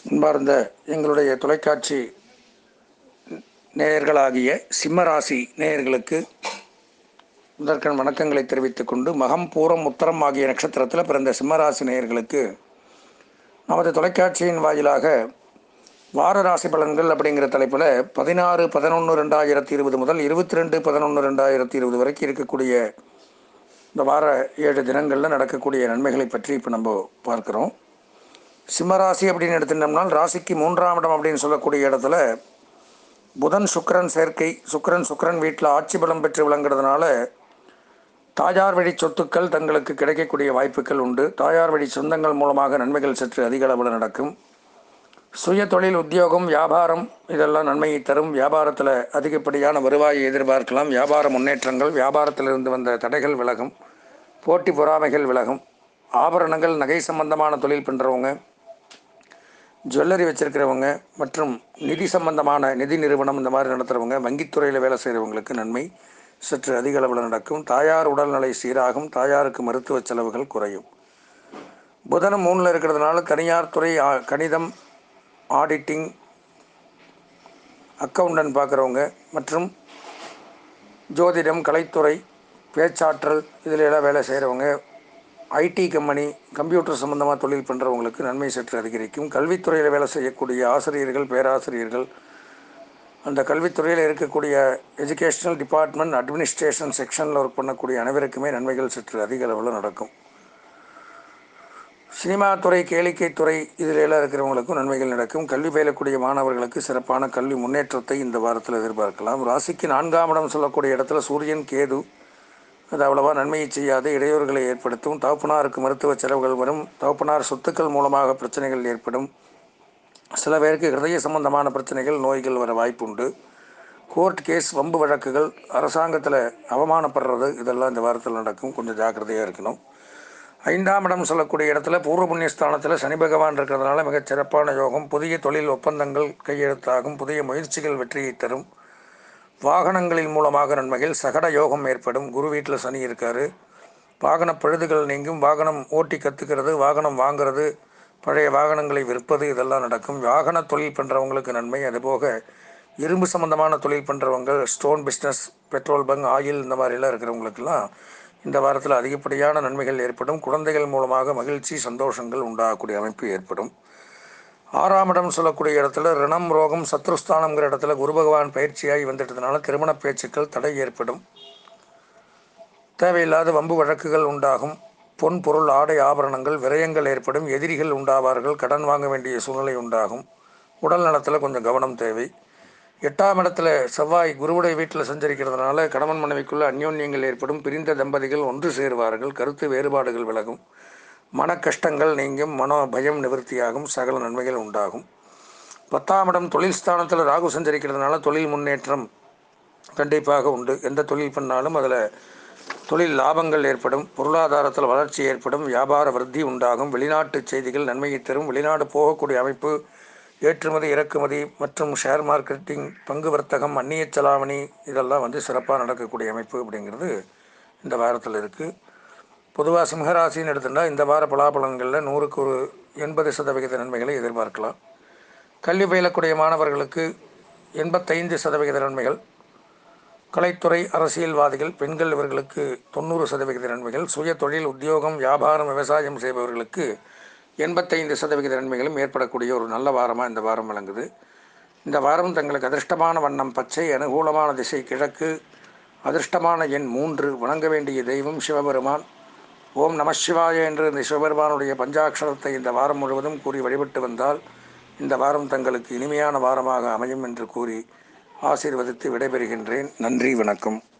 அன்பார்ந்த எங்களுடைய தொலைக்காட்சி நேயர்களாகிய சிம்மராசி நேயர்களுக்கு முதற்கண் வணக்கங்களை தெரிவித்துக் கொண்டு மகம் பூரம் உத்தரம் ஆகிய நட்சத்திரத்தில் பிறந்த சிம்மராசி நேயர்களுக்கு நமது தொலைக்காட்சியின் வாயிலாக வார ராசி பலன்கள் அப்படிங்கிற தலைப்பில் பதினாறு பதினொன்று ரெண்டாயிரத்தி இருபது முதல் இருபத்தி ரெண்டு பதினொன்று ரெண்டாயிரத்தி இருபது வரைக்கும் இருக்கக்கூடிய இந்த வார ஏழு தினங்களில் நடக்கக்கூடிய நன்மைகளை பற்றி இப்போ நம்ம பார்க்குறோம் சிம்மராசி அப்படின்னு எடுத்துட்டோம்னால் ராசிக்கு மூன்றாம் இடம் அப்படின்னு சொல்லக்கூடிய இடத்துல புதன் சுக்கிரன் சேர்க்கை சுக்கிரன் சுக்கிரன் வீட்டில் ஆட்சி பலம் பெற்று விளங்குறதுனால தாயார் வழி சொத்துக்கள் தங்களுக்கு கிடைக்கக்கூடிய வாய்ப்புகள் உண்டு தாயார் வழி சொந்தங்கள் மூலமாக நன்மைகள் சற்று அதிக அளவில் நடக்கும் சுய தொழில் உத்தியோகம் வியாபாரம் இதெல்லாம் நன்மையை தரும் வியாபாரத்தில் அதிகப்படியான வருவாயை எதிர்பார்க்கலாம் வியாபார முன்னேற்றங்கள் வியாபாரத்திலிருந்து வந்த தடைகள் விலகும் போட்டி பொறாமைகள் விலகும் ஆபரணங்கள் நகை சம்பந்தமான தொழில் பண்ணுறவங்க ஜுவல்லரி வச்சுருக்கிறவங்க மற்றும் நிதி சம்பந்தமான நிதி நிறுவனம் இந்த மாதிரி நடத்துகிறவங்க வங்கித்துறையில் வேலை செய்கிறவங்களுக்கு நன்மை சற்று அதிக அளவில் நடக்கும் தாயார் உடல்நிலை சீராகும் தாயாருக்கு மருத்துவ செலவுகள் குறையும் புதனம் மூணில் இருக்கிறதுனால தனியார் துறை ஆ- கணிதம் ஆடிட்டிங் அக்கவுண்டன்ட் பார்க்குறவங்க மற்றும் ஜோதிடம் கலைத்துறை பேச்சாற்றல் இதில் எல்லாம் வேலை செய்கிறவங்க ஐடி கம்பெனி கம்ப்யூட்டர் சம்மந்தமாக தொழில் பண்ணுறவங்களுக்கு நன்மை சற்று அதிகரிக்கும் கல்வித்துறையில் வேலை செய்யக்கூடிய ஆசிரியர்கள் பேராசிரியர்கள் அந்த கல்வித்துறையில் இருக்கக்கூடிய எஜுகேஷனல் டிபார்ட்மெண்ட் அட்மினிஸ்ட்ரேஷன் செக்ஷனில் ஒர்க் பண்ணக்கூடிய அனைவருக்குமே நன்மைகள் சற்று அதிக அளவில் நடக்கும் சினிமா துறை கேளிக்கை துறை இதில் எல்லாம் இருக்கிறவங்களுக்கும் நன்மைகள் நடக்கும் கல்வி பயிலக்கூடிய மாணவர்களுக்கு சிறப்பான கல்வி முன்னேற்றத்தை இந்த வாரத்தில் எதிர்பார்க்கலாம் ராசிக்கு நான்காம் இடம் சொல்லக்கூடிய இடத்துல சூரியன் கேது அது அவ்வளவா நன்மையை செய்யாது இடையூறுகளை ஏற்படுத்தும் தகப்பனாருக்கு மருத்துவ செலவுகள் வரும் தகப்பனார் சொத்துக்கள் மூலமாக பிரச்சனைகள் ஏற்படும் சில பேருக்கு ஹிருதய சம்பந்தமான பிரச்சனைகள் நோய்கள் வர வாய்ப்புண்டு கோர்ட் கேஸ் வம்பு வழக்குகள் அரசாங்கத்தில் அவமானப்படுறது இதெல்லாம் இந்த வாரத்தில் நடக்கும் கொஞ்சம் ஜாக்கிரதையாக இருக்கணும் ஐந்தாம் இடம் சொல்லக்கூடிய இடத்துல பூர்வ புண்ணிய ஸ்தானத்தில் சனி பகவான் இருக்கிறதுனால மிகச் சிறப்பான யோகம் புதிய தொழில் ஒப்பந்தங்கள் கையெழுத்தாகும் புதிய முயற்சிகள் வெற்றியை தரும் வாகனங்களின் மூலமாக நன்மைகள் சகட யோகம் ஏற்படும் குரு வீட்டில் சனி இருக்கார் வாகன பழுதுகள் நீங்கும் வாகனம் ஓட்டி கற்றுக்கிறது வாகனம் வாங்குறது பழைய வாகனங்களை விற்பது இதெல்லாம் நடக்கும் வாகன தொழில் பண்ணுறவங்களுக்கு நன்மை அதுபோக இரும்பு சம்பந்தமான தொழில் பண்ணுறவங்க stone business petrol bunk oil இந்த மாதிரிலாம் இருக்கிறவங்களுக்கெல்லாம் இந்த வாரத்தில் அதிகப்படியான நன்மைகள் ஏற்படும் குழந்தைகள் மூலமாக மகிழ்ச்சி சந்தோஷங்கள் உண்டாகக்கூடிய அமைப்பு ஏற்படும் ஆறாம் இடம் சொல்லக்கூடிய இடத்துல ரிணம் ரோகம் சத்ருஸ்தானம்ங்கிற இடத்துல குரு பகவான் பயிற்சியாகி வந்துட்டதுனால திருமண பேச்சுக்கள் தடை ஏற்படும் தேவையில்லாத வம்பு வழக்குகள் உண்டாகும் பொன் பொருள் ஆடை ஆபரணங்கள் விரயங்கள் ஏற்படும் எதிரிகள் உண்டாவார்கள் கடன் வாங்க வேண்டிய சூழ்நிலை உண்டாகும் உடல் நலத்தில் கொஞ்சம் கவனம் தேவை எட்டாம் இடத்துல செவ்வாய் குருவுடைய வீட்டில் சஞ்சரிக்கிறதுனால கணவன் மனைவிக்குள்ள அந்யோன்யங்கள் ஏற்படும் பிரிந்த தம்பதிகள் ஒன்று சேருவார்கள் கருத்து வேறுபாடுகள் விலகும் மன கஷ்டங்கள் நீங்கும் மனோ பயம் நிவர்த்தியாகும் சகல நன்மைகள் உண்டாகும் பத்தாம் இடம் தொழில் ஸ்தானத்தில் ராகு சஞ்சரிக்கிறதுனால தொழில் முன்னேற்றம் கண்டிப்பாக உண்டு எந்த தொழில் பண்ணாலும் அதில் தொழில் லாபங்கள் ஏற்படும் பொருளாதாரத்தில் வளர்ச்சி ஏற்படும் வியாபார விருத்தி உண்டாகும் வெளிநாட்டு செய்திகள் நன்மையை தரும் வெளிநாடு போகக்கூடிய அமைப்பு ஏற்றுமதி இறக்குமதி மற்றும் ஷேர் மார்க்கெட்டிங் பங்கு வர்த்தகம் அந்நிய செலாவணி இதெல்லாம் வந்து சிறப்பாக நடக்கக்கூடிய அமைப்பு அப்படிங்கிறது இந்த வாரத்தில் இருக்குது பொதுவாக சிம்மராசின்னு எடுத்துட்டா இந்த வார பலாபலன்களில் நூறுக்கு ஒரு எண்பது சதவிகித நன்மைகளை எதிர்பார்க்கலாம் கல்வி பயிலக்கூடிய மாணவர்களுக்கு எண்பத்தைந்து சதவிகித நன்மைகள் கலைத்துறை அரசியல்வாதிகள் பெண்கள் இவர்களுக்கு தொண்ணூறு சதவிகித நன்மைகள் சுய தொழில் உத்தியோகம் வியாபாரம் விவசாயம் செய்பவர்களுக்கு எண்பத்தைந்து சதவிகித நன்மைகளும் ஏற்படக்கூடிய ஒரு நல்ல வாரமாக இந்த வாரம் விளங்குது இந்த வாரம் தங்களுக்கு அதிர்ஷ்டமான வண்ணம் பச்சை அனுகூலமான திசை கிழக்கு அதிர்ஷ்டமான எண் மூன்று வணங்க வேண்டிய தெய்வம் சிவபெருமான் ஓம் நம சிவாய என்று இந்த சிவபெருமானுடைய பஞ்சாட்சரத்தை இந்த வாரம் முழுவதும் கூறி வழிபட்டு வந்தால் இந்த வாரம் தங்களுக்கு இனிமையான வாரமாக அமையும் என்று கூறி ஆசீர்வதித்து விடைபெறுகின்றேன் நன்றி வணக்கம்